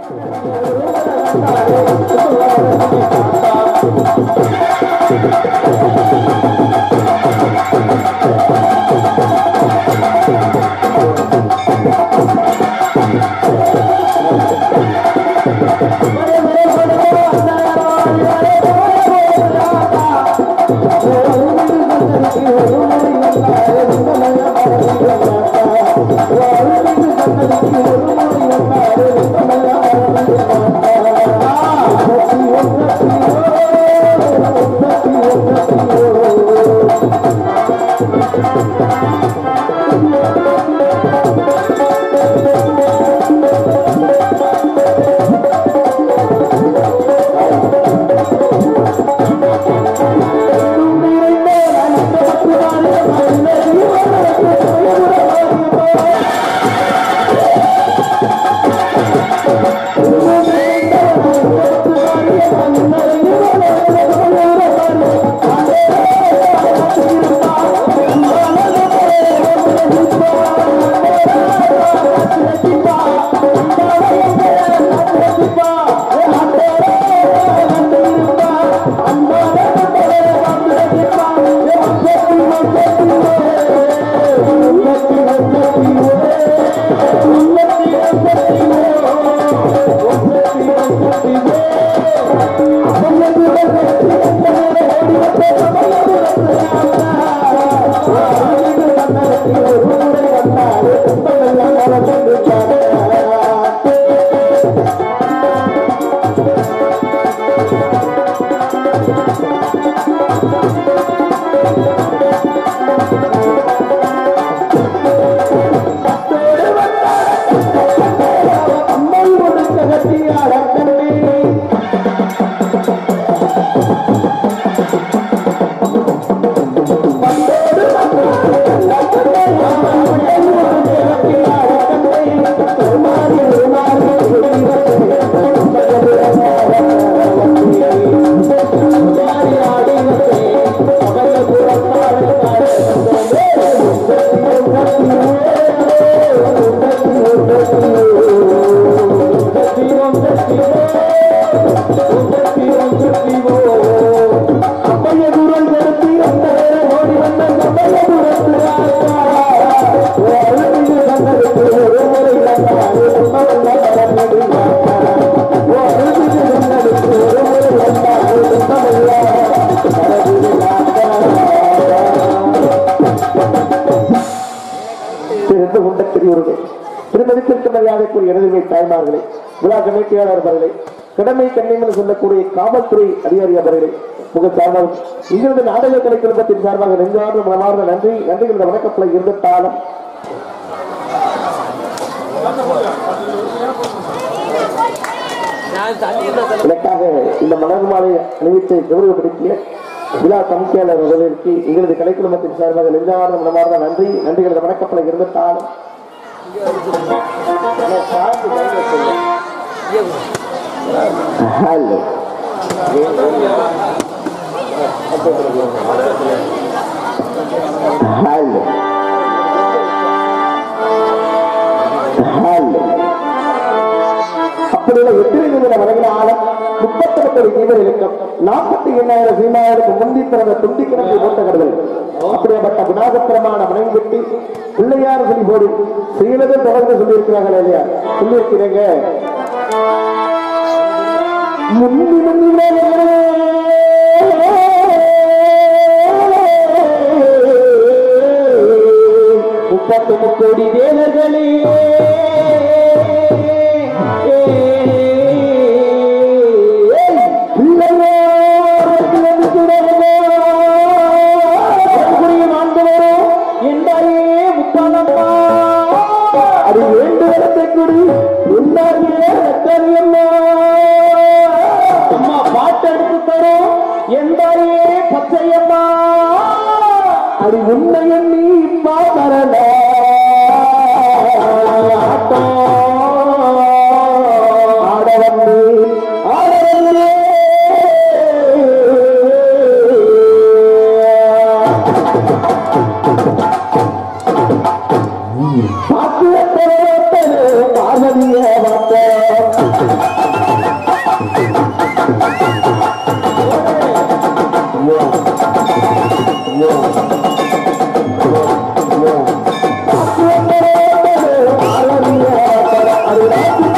சிறந்த உண்ட பெரியோர்களே திருமதிப்பிற்கு மரியாதைக்குரிய எனதுமை தாய்மார்களே விழா கமிட்டியாளர் அவர்களே கடமை கண்ணியங்கள் சொல்லக்கூடிய காவல்துறை அதிகாரி அவர்களே உங்க சார்பாக இங்கிருந்து நாடக கலை குடும்பத்தின் சார்பாக நெஞ்சார்ந்த மனமார்ந்த நன்றி நன்றிகள் இந்த வணக்கத்தில் இருந்துட்டாலும் எனக்காக இந்த மலர் மாலை அணிவித்து கௌரவப்படுத்திய விழா கமிட்டியாளர் அவர்களுக்கு எங்களது கலை குடும்பத்தின் சார்பாக நெஞ்சார்ந்த மனமார்ந்த நன்றி நன்றிகளது வணக்கத்தில் இருந்துட்டாலும் ஹலோ ஹலோ ஹலோ அப்படிയുള്ള எத்தனை நிமிட வழங்கினாலும் முப்பத்தொன்பது தீவிர இலக்கம் நாற்பத்தி எண்ணாயிரம் சீமாயிரத்து முந்தி பிறந்த துண்டி கிணத்தை போட்ட கடவுள் அப்படிப்பட்ட விநாயகத்திரமான மனைவி வெட்டி பிள்ளையார் சொல்லி போடு செய்யலதும் தொடர்ந்து சொல்லியிருக்கிறார்கள் இல்லையா சொல்லியிருக்கிறீங்க முந்தி முப்பத்து முக்கோடி தேவர்களே அது வேண்டுதலத்தை கொடு உண்டாகிய அம்மா பாட்டு எடுத்து தரும் எந்தாயே பச்சையம்மா அது உண்மை எண்ணி இம்மா தரல ஆட வந்து ஆட வந்து பார்த்திய பார்வதிய பார்த்த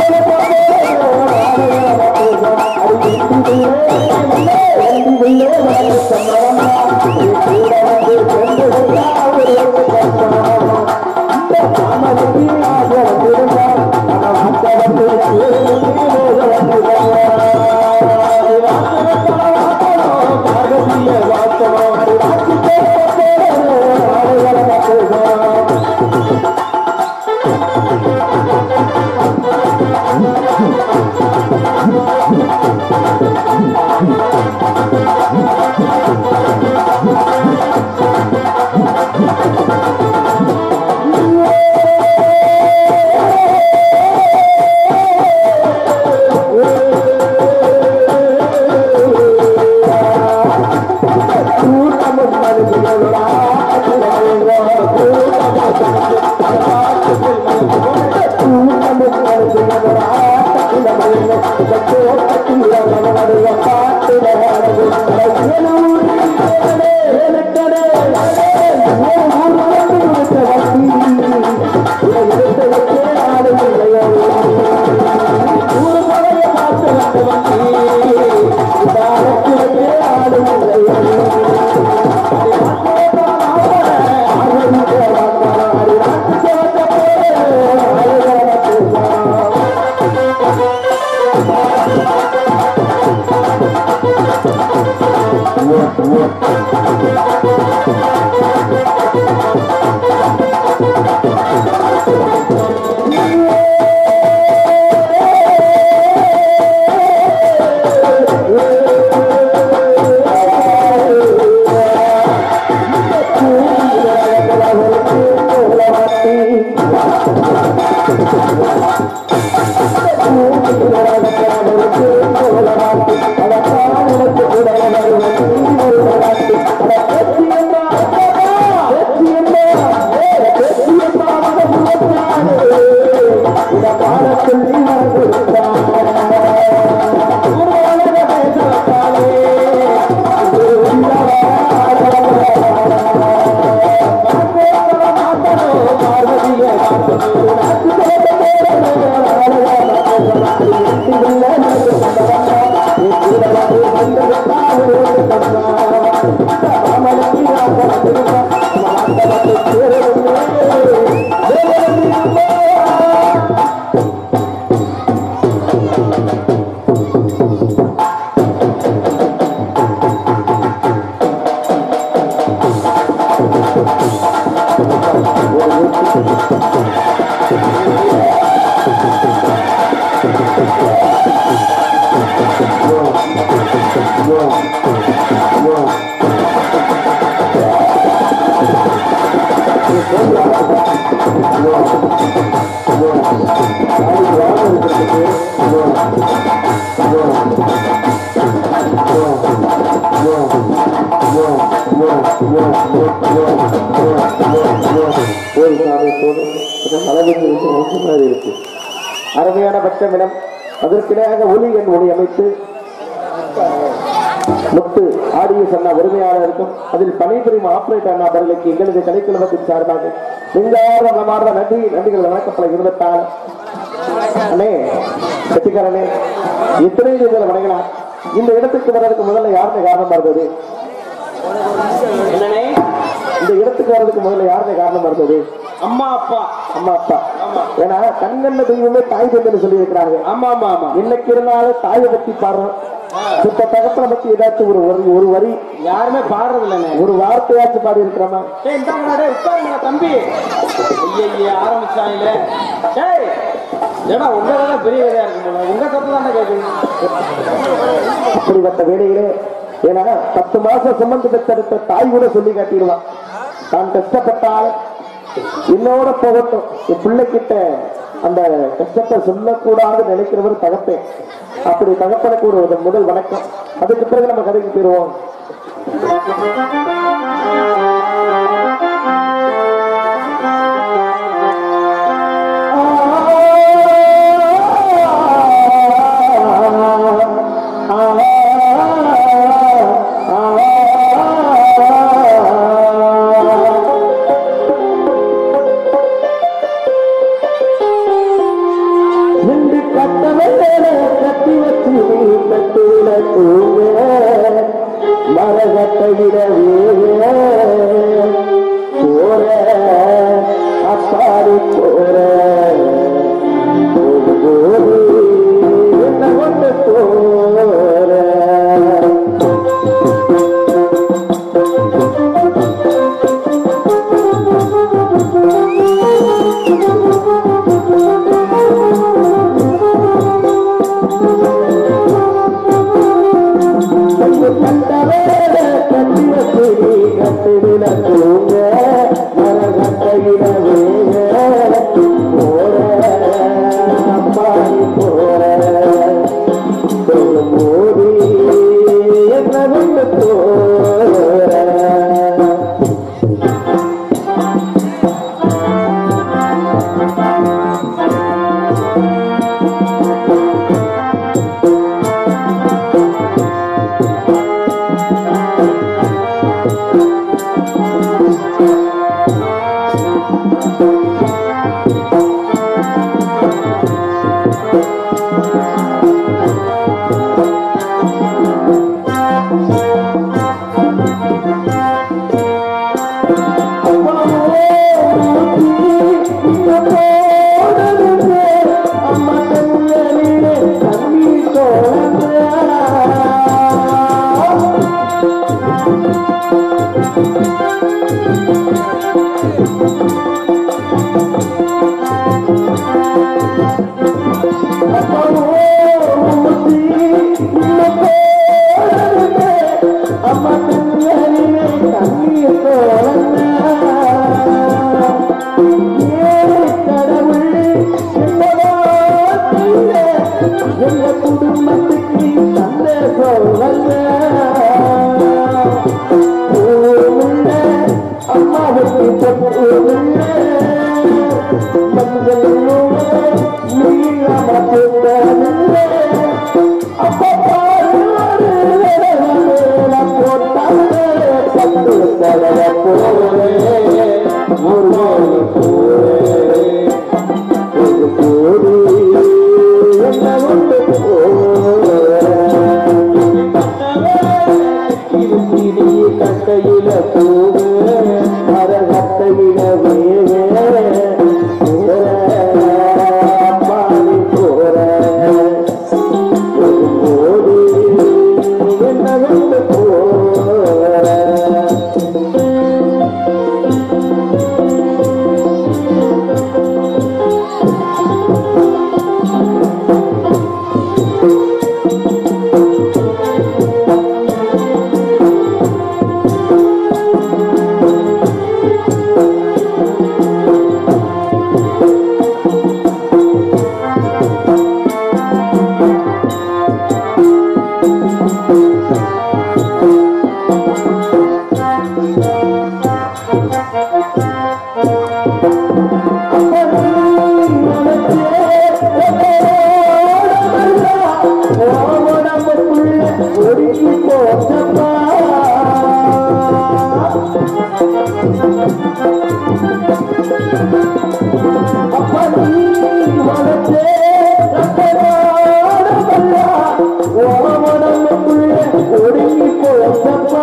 ஒரு சாமி போது அளவுக்கு இருக்கு நோக்கு மாதிரி இருக்கு அருமையான பட்சமிடம் அதற்கிடையாக ஒளி என் ஒளி அமைத்து முத்து ஆடிய சொன்ன உரிமையாளருக்கும் அதில் பணிபுரியும் ஆபரேட்டர் அண்ணா அவர்களுக்கு எங்களது கலைக்குழுமத்தின் சார்பாக நெஞ்சார மனமார்ந்த நன்றி நன்றிகள் வணக்கப்பட இருந்ததால் அண்ணே கட்டிக்காரனே எத்தனை இதில் வணங்கினார் இந்த இடத்துக்கு வர்றதுக்கு முதல்ல யாருமே காரணமா இருந்தது என்னண்ணே இந்த இடத்துக்கு வர்றதுக்கு முதல்ல யாருமே காரணமா இருந்தது அம்மா அப்பா அம்மா அப்பா ஆமா. ஏன்னா கண்கண்ட தெய்வமே தாய் தந்தைன்னு சொல்லி இருக்கிறாங்க ஆமா ஆமா ஆமா என்னைக்கு இருந்தாலும் தாயை பத்தி பாடுறோம் சுத்த தகப்பனை பத்தி ஏதாச்சும் ஒரு வரி ஒரு வரி யாருமே பாடுறது இல்லைண்ணே ஒரு வார்த்தையாச்சும் பாடி இருக்கிறோமா டேய் இந்தாங்கடா டேய் உட்காருங்கடா தம்பி ஐயா ஆரம்பிச்சாங்களே டேய் ஏடா உங்க தான் பெரிய வேலையா இருக்கு போல உங்க தப்பு தானே கேட்குறீங்க அப்படிப்பட்ட வேலையிலே ஏன்னா பத்து மாசம் சுமந்து பெற்றெடுத்த தாய் கூட சொல்லி காட்டிடுவான் தான் கஷ்டப்பட்டால் என்னோட போகட்டும் என் பிள்ளைகிட்ட அந்த கஷ்டத்தை சொல்லக்கூடாது நினைக்கிறவர் தகப்பேன் அப்படி தகப்பனுக்கு ஒரு முதல் வணக்கம் அதுக்கு பிறகு நம்ம கதைக்கு போயிருவோம் நின்று கட்டையில போக மர கட்டையில வேக பாடி போற ஒரு போது என்ன வந்து போற ஒடுங்கி போச்சப்பா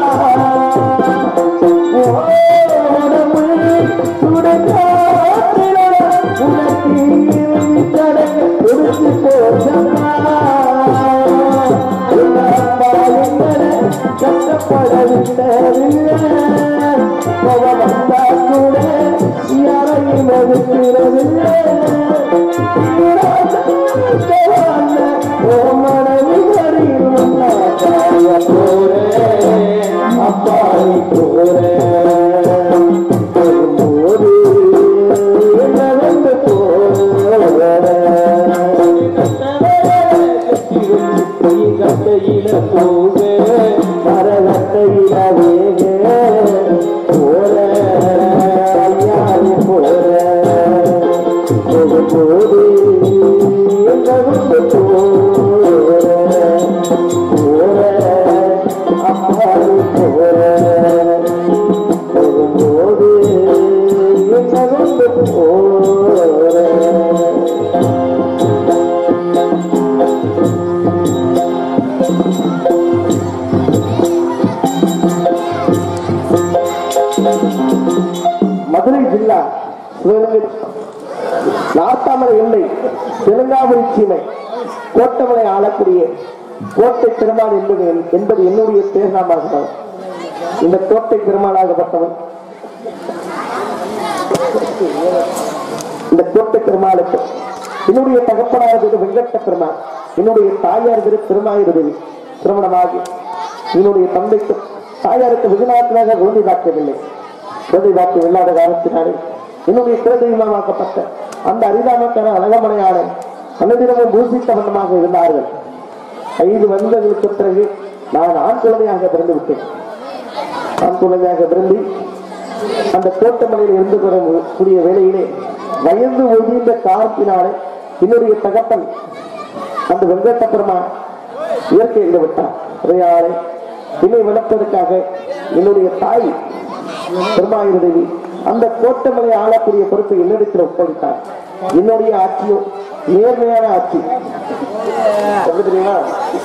அப்பாடி போறேன் ஒரு நடந்து கட்டையில போக மரகட்டையில வேக போற ஐயாறு போற போது போது நடந்து போற போற அப்பாடி போற போது நடந்து போற மதுரை ஜில்லா சிவகங்கை நாட்டாமலை எல்லை தெலுங்காவரி சீமை கோட்டமலை ஆளக்கூடிய கோட்டை பெருமாள் என்பது என்- என்பது என்னுடைய பேர்நாமாகப்பட்டவன் இந்த கோட்டை பெருமாளாகப்பட்டவன் இந்த கோட்டை பெருமாளுக்கு என்னுடைய தகப்பனானது வெங்கட்ட பெருமாள் என்னுடைய தாயார் திரு திருமாயிருதவி திருமணமாகி என்னுடைய தந்தைக்கு தாயாருக்கு வெகு நாட்களாக குழந்தை பாக்கியவில்லை குழந்தை பாக்கியம் இல்லாத காரணத்தினாலே என்னுடைய குலதெய்வமாக்கப்பட்ட அந்த அரிதாமக்கான அழகமனையான அன்னதினமும் பூசித்த வண்ணமாக இருந்தார்கள் ஐந்து வருடங்களுக்கு பிறகு நான் ஆண் குழந்தையாக பிறந்து விட்டேன் ஆண் குழந்தையாக பிறந்து அந்த தோட்டமலையில் இருந்து வரக்கூடிய வேளையிலே வயது ஒழிந்த காரணத்தினாலே என்னுடைய தகப்பன் அந்த வெங்கட்ட பெருமா இயற்கையில் விட்டார் அதையாலே என்னை வளர்ப்பதற்காக என்னுடைய தாய் பெருமாயுதவி அந்த கோட்டமலை ஆளக்கூடிய பொறுப்பை என்னிடத்தில் ஒப்படைத்தார் என்னுடைய ஆட்சியோ நேர்மையான ஆட்சி எப்படி தெரியுமா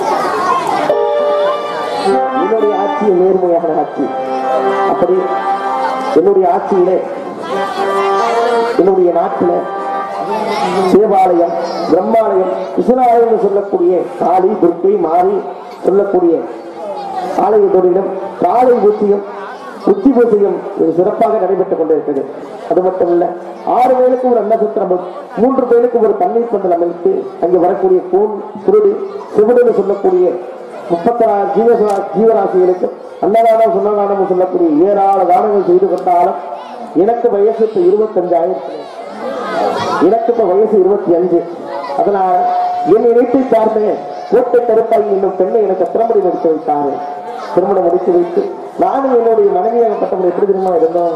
என்னுடைய ஆட்சி நேர்மையான ஆட்சி அப்படி என்னுடைய ஆட்சியிலே என்னுடைய நாட்டில சிவாலயம் பிரம்மாலயம் விசுவாலயம் என்று சொல்லக்கூடிய காளி துர்க்கை மாறி சொல்லக்கூடிய ஆலயத்தோடிடம் காலை பூச்சியும் உச்சி பூஜையும் இது சிறப்பாக நடைபெற்றுக் கொண்டிருக்கிறது அது மட்டுமல்ல ஆறு பேருக்கு ஒரு அன்னசத்திரமும் மூன்று பேருக்கு ஒரு தண்ணீர் பந்தல் அமைத்து அங்கே வரக்கூடிய கூன் குருடு சிவடுன்னு சொல்லக்கூடிய முப்பத்தாறு ஜீவசா ஜீவராசிகளுக்கு அன்னதானம் சுன்னதானம் சொல்லக்கூடிய ஏராள தானங்கள் செய்து கொண்டாலும் எனக்கு வயசு இப்ப இருபத்தஞ்சாயிரத்து எனக்கு இப்ப வயசு இருபத்தி அஞ்சு அதனால என் இணைப்பை சார்ந்த கோட்டை கருப்பாய் என்னும் பெண்ணை எனக்கு திருமணம் முடித்து வைத்தாரு திருமணம் முடித்து வைத்து நானும் என்னுடைய மனைவியாகப்பட்டவங்க எப்படி தெரியுமா இருந்தோம்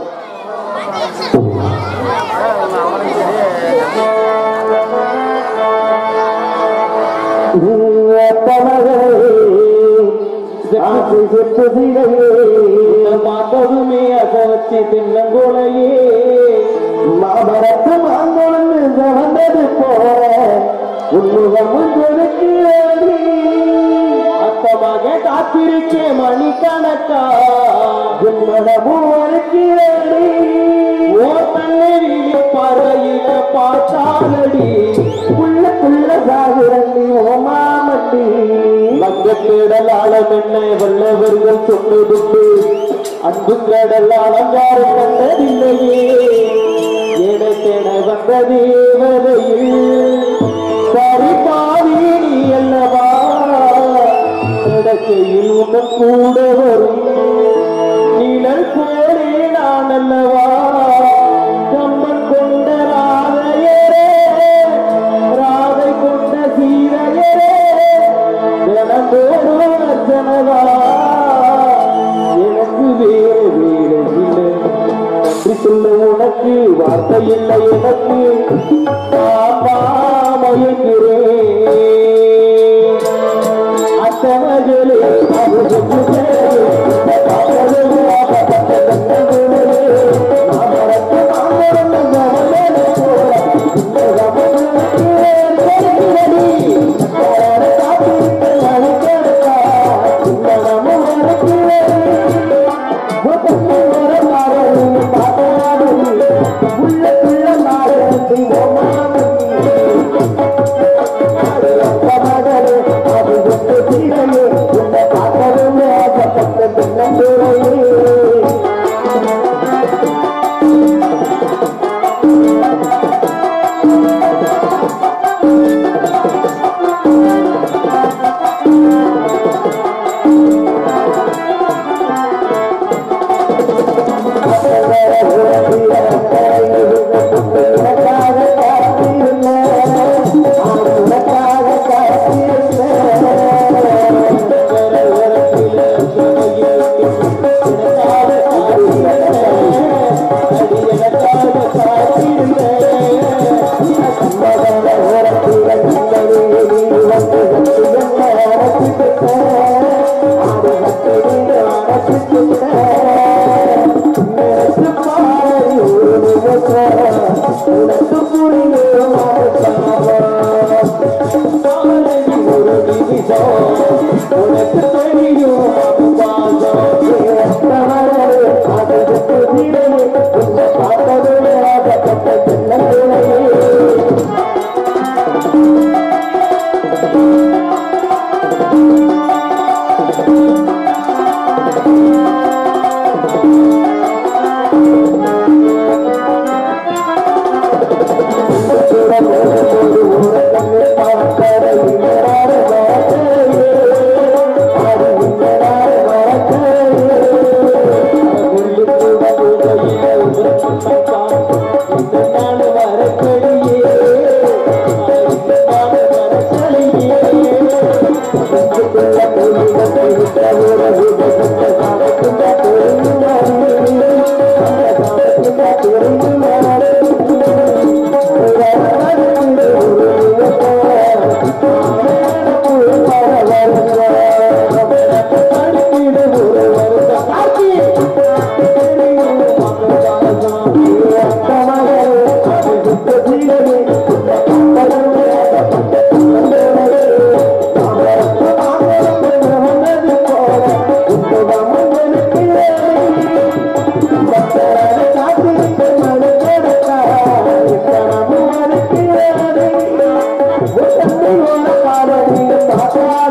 ஆசை செப்பதிலே பார்த்ததுமே அசவச்சி தின்னங்குலையே மாமரத்து மாங்கொழுந்து வந்தது போல உன்முகமும் கொடுக்கு அத்தமாக காத்திருக்கே மணிக்கணக்கா உன்மனமும் அழைக்கிறேன் ஓ தண்ணீரி பறையில பாச்சாலடி உள்ளுக்குள்ள சாகுரண்டி ஓமாமண்டி வங்கத்திடல் ஆழம் என்ன வல்லவர்கள் சொன்னதுண்டு அன்பும் கடல் ஆழம் யாரும் கண்டதில்லையே எடை தேட வந்த தேவதையில் சரி பாவி நீ அல்லவா நடக்கையில் உடன் கூட வரும் நிழல் போலே நான் அல்லவா கம்மன் கொண்ட ராதையரே ராதை கொண்ட சீரையரே தினந்தோறும் அர்ச்சனவா எனக்கு வேறு வேறு இல்லை நன்றி சொல்ல உனக்கு வார்த்தை இல்லை எனக்கு பாப்பா மயங்கிறேன் அத்தமகளே அது Thank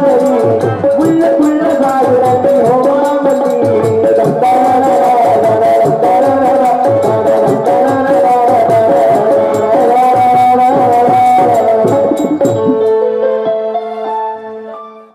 காதலி